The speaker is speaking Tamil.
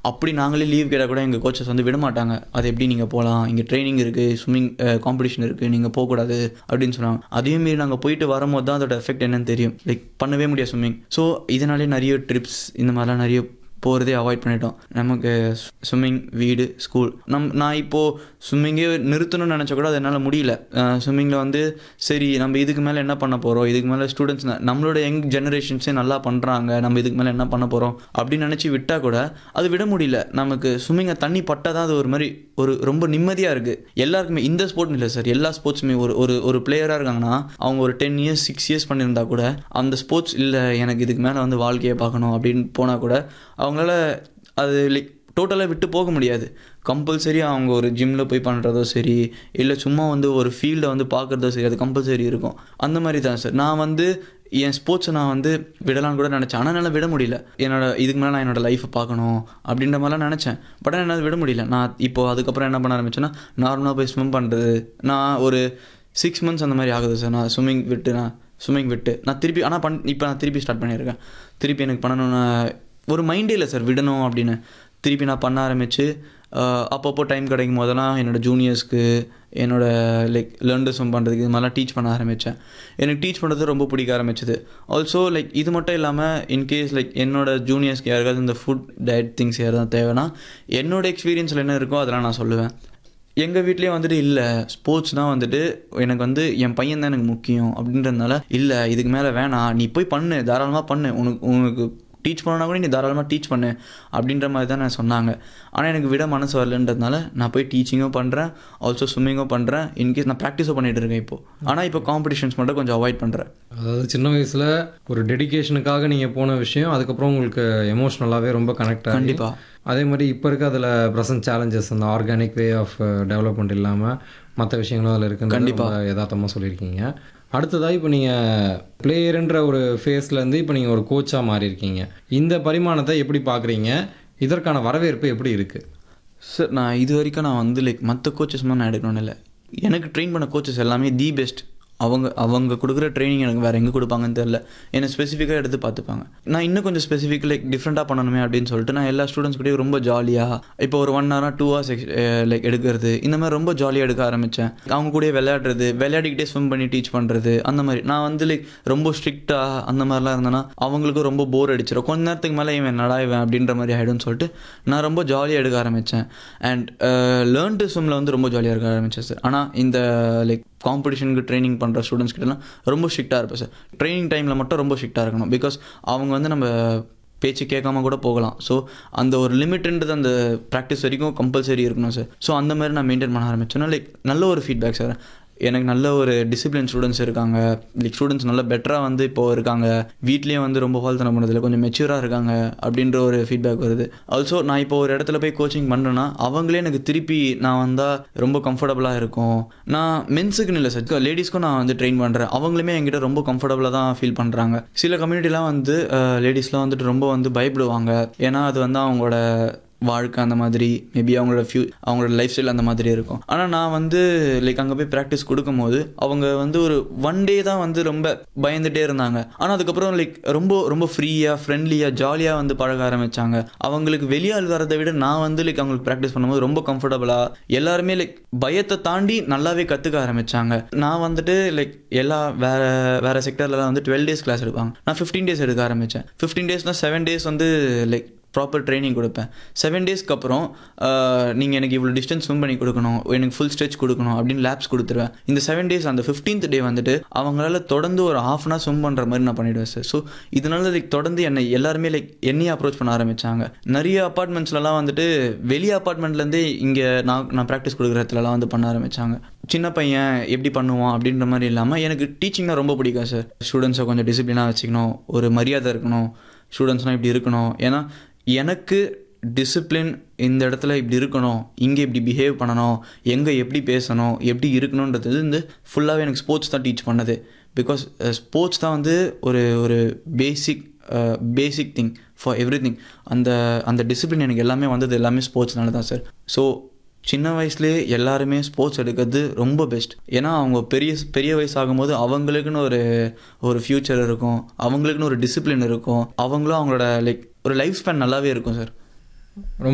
அப்படி நாங்களே லீவ் கேட்டால் கூட எங்கள் கோச்சஸ் வந்து விட மாட்டாங்க அது எப்படி நீங்கள் போகலாம் இங்கே ட்ரைனிங் இருக்குது ஸ்விம்மிங் காம்படிஷன் இருக்குது நீங்கள் போகக்கூடாது அப்படின்னு சொன்னாங்க அதையும் மீறி நாங்கள் போயிட்டு வரும்போது தான் அதோட எஃபெக்ட் என்னன்னு தெரியும் லைக் பண்ணவே முடியாது ஸ்விம்மிங் ஸோ இதனாலே நிறைய ட்ரிப்ஸ் இந்த மாதிரிலாம் நிறைய போகிறதே அவாய்ட் பண்ணிட்டோம் நமக்கு ஸ்விம்மிங் வீடு ஸ்கூல் நம் நான் இப்போது ஸ்விம்மிங்கே நிறுத்தணும்னு நினச்சா கூட அது என்னால் முடியல ஸ்விம்மிங்கில் வந்து சரி நம்ம இதுக்கு மேலே என்ன பண்ண போகிறோம் இதுக்கு மேலே ஸ்டூடெண்ட்ஸ் நம்மளோட யங் ஜெனரேஷன்ஸே நல்லா பண்ணுறாங்க நம்ம இதுக்கு மேலே என்ன பண்ண போகிறோம் அப்படின்னு நினச்சி விட்டால் கூட அது விட முடியல நமக்கு ஸ்விம்மிங்கை தண்ணி பட்டால் தான் அது ஒரு மாதிரி ஒரு ரொம்ப நிம்மதியாக இருக்குது எல்லாருக்குமே இந்த ஸ்போர்ட்னு இல்லை சார் எல்லா ஸ்போர்ட்ஸுமே ஒரு ஒரு ஒரு பிளேயராக இருக்காங்கன்னா அவங்க ஒரு டென் இயர்ஸ் சிக்ஸ் இயர்ஸ் பண்ணியிருந்தா கூட அந்த ஸ்போர்ட்ஸ் இல்லை எனக்கு இதுக்கு மேலே வந்து வாழ்க்கையை பார்க்கணும் அப்படின்னு போனால் கூட அவங்களால அது லைக் டோட்டலாக விட்டு போக முடியாது கம்பல்சரி அவங்க ஒரு ஜிம்மில் போய் பண்ணுறதோ சரி இல்லை சும்மா வந்து ஒரு ஃபீல்டை வந்து பார்க்குறதோ சரி அது கம்பல்சரி இருக்கும் அந்த மாதிரி தான் சார் நான் வந்து என் ஸ்போர்ட்ஸை நான் வந்து விடலான்னு கூட நினச்சேன் ஆனால் என்னால் விட முடியல என்னோட இதுக்கு மேலே நான் என்னோட லைஃப்பை பார்க்கணும் அப்படின்ற மாதிரிலாம் நினச்சேன் பட் ஆனால் என்னால் விட முடியல நான் இப்போது அதுக்கப்புறம் என்ன பண்ண ஆரம்பிச்சேன்னா நார்மலாக போய் ஸ்விம் பண்ணுறது நான் ஒரு சிக்ஸ் மந்த்ஸ் அந்த மாதிரி ஆகுது சார் நான் ஸ்விம்மிங் விட்டு நான் ஸ்விம்மிங் விட்டு நான் திருப்பி ஆனால் பண் இப்போ நான் திருப்பி ஸ்டார்ட் பண்ணியிருக்கேன் திருப்பி எனக்கு பண்ணணும்னு ஒரு மைண்டே இல்லை சார் விடணும் அப்படின்னு திருப்பி நான் பண்ண ஆரம்பித்து அப்பப்போ டைம் கிடைக்கும் போதெல்லாம் என்னோடய ஜூனியர்ஸ்க்கு என்னோடய லைக் லேர்ன் ஸ்விம் பண்ணுறதுக்கு இது மாதிரிலாம் டீச் பண்ண ஆரம்பித்தேன் எனக்கு டீச் பண்ணுறது ரொம்ப பிடிக்க ஆரம்பிச்சது ஆல்சோ லைக் இது மட்டும் இல்லாமல் இன்கேஸ் லைக் என்னோட ஜூனியர்ஸ்க்கு யாருக்காவது இந்த ஃபுட் டயட் திங்ஸ் யாராவது தேவைன்னா என்னோட எக்ஸ்பீரியன்ஸில் என்ன இருக்கோ அதெல்லாம் நான் சொல்லுவேன் எங்கள் வீட்லேயே வந்துட்டு இல்லை ஸ்போர்ட்ஸ் தான் வந்துட்டு எனக்கு வந்து என் பையன் தான் எனக்கு முக்கியம் அப்படின்றதுனால இல்லை இதுக்கு மேலே வேணாம் நீ போய் பண்ணு தாராளமாக பண்ணு உனக்கு உனக்கு டீச் பண்ணனா கூட நீ தாராளமாக டீச் பண்ணு அப்படின்ற மாதிரி தான் நான் சொன்னாங்க ஆனால் எனக்கு விட மனசு வரலன்றதுனால நான் போய் டீச்சிங்கும் பண்ணுறேன் ஆல்சோ ஸ்விம்மிங்கும் பண்ணுறேன் இன்கேஸ் நான் ப்ராக்டிஸும் பண்ணிகிட்டு இருக்கேன் இப்போது ஆனால் இப்போ காம்படிஷன்ஸ் மட்டும் கொஞ்சம் அவாய்ட் பண்ணுறேன் அதாவது சின்ன வயசில் ஒரு டெடிகேஷனுக்காக நீங்கள் போன விஷயம் அதுக்கப்புறம் உங்களுக்கு எமோஷ்னலாகவே ரொம்ப கனெக்ட் ஆகி கண்டிப்பாக அதே மாதிரி இப்போ இருக்க அதில் ப்ரெசன்ட் சேலஞ்சஸ் அந்த ஆர்கானிக் வே ஆஃப் டெவலப்மெண்ட் இல்லாமல் மற்ற விஷயங்களும் அதில் இருக்குன்னு கண்டிப்பாக யதார்த்தமாக சொல்லியிருக்கீங்க அடுத்ததாக இப்போ நீங்கள் பிளேயருன்ற ஒரு ஃபேஸ்லேருந்து இப்போ நீங்கள் ஒரு கோச்சாக மாறி இருக்கீங்க இந்த பரிமாணத்தை எப்படி பார்க்குறீங்க இதற்கான வரவேற்பு எப்படி இருக்குது சார் நான் இது வரைக்கும் நான் வந்து லைக் மற்ற கோச்சஸ் மாதிரி நான் எடுக்கணும்னு இல்லை எனக்கு ட்ரெயின் பண்ண கோச்சஸ் எல்லாமே தி பெஸ்ட் அவங்க அவங்க கொடுக்குற ட்ரைனிங் எனக்கு வேறு எங்கே கொடுப்பாங்கன்னு தெரில என்னை ஸ்பெசிஃபிக்காக எடுத்து பார்த்துப்பாங்க நான் இன்னும் கொஞ்சம் ஸ்பெசிஃபிக் லைக் டிஃப்ரெண்ட்டாக பண்ணணுமே அப்படின்னு சொல்லிட்டு நான் எல்லா ஸ்டூடெண்ட்ஸ் கூடயும் ரொம்ப ஜாலியாக இப்போ ஒரு ஒன் ஹவராக டூ ஹவர்ஸ் லைக் எடுக்கிறது இந்த மாதிரி ரொம்ப ஜாலியாக எடுக்க ஆரம்பித்தேன் அவங்க கூடயே விளையாடுறது விளையாடிக்கிட்டே ஸ்விம் பண்ணி டீச் பண்ணுறது அந்த மாதிரி நான் வந்து லைக் ரொம்ப ஸ்ட்ரிக்டாக அந்த மாதிரிலாம் இருந்தேன்னா அவங்களுக்கும் ரொம்ப போர் அடிச்சிடும் கொஞ்ச நேரத்துக்கு மேலே இவன் என்னடா இவன் அப்படின்ற மாதிரி ஆகிடும்னு சொல்லிட்டு நான் ரொம்ப ஜாலியாக எடுக்க ஆரம்பித்தேன் அண்ட் லேர்ன் டு ஸ்விம்மில் வந்து ரொம்ப ஜாலியாக இருக்க ஆரம்பித்தேன் சார் ஆனால் இந்த லைக் காம்படிஷனுக்கு ட்ரைனிங் பண்ணுற ஸ்டூடெண்ட்ஸ் கிட்டலாம் ரொம்ப ஸ்ட்ரிக்டாக இருப்பேன் சார் ட்ரைனிங் டைமில் மட்டும் ரொம்ப ஸ்ட்ரிக்டாக இருக்கணும் பிகாஸ் அவங்க வந்து நம்ம பேச்சு கேட்காம கூட போகலாம் ஸோ அந்த ஒரு லிமிட்ன்றது அந்த ப்ராக்டிஸ் வரைக்கும் கம்பல்சரி இருக்கணும் சார் ஸோ அந்த மாதிரி நான் மெயின்டைன் பண்ண ஆரம்பிச்சேன்னா லைக் நல்ல ஒரு ஃபீட்பேக் சார் எனக்கு நல்ல ஒரு டிசிப்ளின் ஸ்டூடெண்ட்ஸ் இருக்காங்க லைக் ஸ்டூடெண்ட்ஸ் நல்ல பெட்டராக வந்து இப்போது இருக்காங்க வீட்லேயே வந்து ரொம்ப ஹால்தனம் பண்ணதில்ல கொஞ்சம் மெச்சூராக இருக்காங்க அப்படின்ற ஒரு ஃபீட்பேக் வருது ஆல்சோ நான் இப்போ ஒரு இடத்துல போய் கோச்சிங் பண்ணுறேன்னா அவங்களே எனக்கு திருப்பி நான் வந்தால் ரொம்ப கம்ஃபர்டபுளாக இருக்கும் நான் மென்ஸுக்குன்னு இல்லை சார் லேடிஸ்க்கும் நான் வந்து ட்ரெயின் பண்ணுறேன் அவங்களுமே என்கிட்ட ரொம்ப கம்ஃபர்டபுளாக தான் ஃபீல் பண்ணுறாங்க சில கம்யூனிட்டிலாம் வந்து லேடிஸ்லாம் வந்துட்டு ரொம்ப வந்து பயப்படுவாங்க ஏன்னா அது வந்து அவங்களோட வாழ்க்கை அந்த மாதிரி மேபி அவங்களோட ஃபியூ அவங்களோட லைஃப் ஸ்டைல் அந்த மாதிரி இருக்கும் ஆனால் நான் வந்து லைக் அங்கே போய் ப்ராக்டிஸ் கொடுக்கும்போது அவங்க வந்து ஒரு ஒன் டே தான் வந்து ரொம்ப பயந்துட்டே இருந்தாங்க ஆனால் அதுக்கப்புறம் லைக் ரொம்ப ரொம்ப ஃப்ரீயாக ஃப்ரெண்ட்லியாக ஜாலியாக வந்து பழக ஆரம்பித்தாங்க அவங்களுக்கு வெளியால் வரதை விட நான் வந்து லைக் அவங்களுக்கு ப்ராக்டிஸ் பண்ணும்போது ரொம்ப கம்ஃபர்டபுளாக எல்லாருமே லைக் பயத்தை தாண்டி நல்லாவே கற்றுக்க ஆரம்பித்தாங்க நான் வந்துட்டு லைக் எல்லா வேறு வேறு செக்டர்லலாம் வந்து டுவெல் டேஸ் கிளாஸ் எடுப்பாங்க நான் ஃபிஃப்டீன் டேஸ் எடுக்க ஆரம்பித்தேன் ஃபிஃப்டீன் டேஸ்னால் செவன் டேஸ் வந்து லைக் ப்ராப்பர் ட்ரைனிங் கொடுப்பேன் செவன் டேஸ்க்கு அப்புறம் நீங்கள் எனக்கு இவ்வளோ டிஸ்டன்ஸ் ஸ்விம் பண்ணி கொடுக்கணும் எனக்கு ஃபுல் ஸ்ட்ரெச் கொடுக்கணும் அப்படின்னு லேப்ஸ் கொடுத்துருவேன் இந்த செவன் டேஸ் அந்த ஃபிஃப்டீன்த் டே வந்துட்டு அவங்களால தொடர்ந்து ஒரு ஹாஃப் அன் ஹவர் ஸ்விம் பண்ணுற மாதிரி நான் பண்ணிவிடுவேன் சார் ஸோ இதனால லைக் தொடர்ந்து என்னை எல்லாருமே லைக் என்னையே அப்ரோச் பண்ண ஆரம்பித்தாங்க நிறைய அப்பார்ட்மெண்ட்ஸ்லலாம் வந்துட்டு வெளி அப்பார்ட்மெண்ட்லேருந்தே இங்கே நான் நான் ப்ராக்டிஸ் கொடுக்குற இடத்துலலாம் வந்து பண்ண ஆரம்பித்தாங்க சின்ன பையன் எப்படி பண்ணுவான் அப்படின்ற மாதிரி இல்லாமல் எனக்கு டீச்சிங்னா ரொம்ப பிடிக்கும் சார் ஸ்டூடெண்ட்ஸை கொஞ்சம் டிசிப்ளினாக வச்சுக்கணும் ஒரு மரியாதை இருக்கணும் ஸ்டூடெண்ட்ஸ்னால் இப்படி இருக்கணும் ஏன்னா எனக்கு டிசிப்ளின் இந்த இடத்துல இப்படி இருக்கணும் இங்கே இப்படி பிஹேவ் பண்ணணும் எங்கே எப்படி பேசணும் எப்படி இருக்கணுன்றது வந்து ஃபுல்லாகவே எனக்கு ஸ்போர்ட்ஸ் தான் டீச் பண்ணது பிகாஸ் ஸ்போர்ட்ஸ் தான் வந்து ஒரு ஒரு basic basic thing for every thing அந்த அந்த டிசிப்ளின் எனக்கு எல்லாமே வந்தது எல்லாமே ஸ்போர்ட்ஸ்னால தான் சார் ஸோ சின்ன வயசுலேயே எல்லாருமே ஸ்போர்ட்ஸ் எடுக்கிறது ரொம்ப பெஸ்ட் ஏன்னா அவங்க பெரிய பெரிய வயசாகும்போது அவங்களுக்குன்னு ஒரு ஒரு ஃப்யூச்சர் இருக்கும் அவங்களுக்குன்னு ஒரு டிசிப்ளின் இருக்கும் அவங்களும் அவங்களோட லைக் ஒரு லைஃப் ஸ்பேன் நல்லாவே இருக்கும் சார் ரொம்ப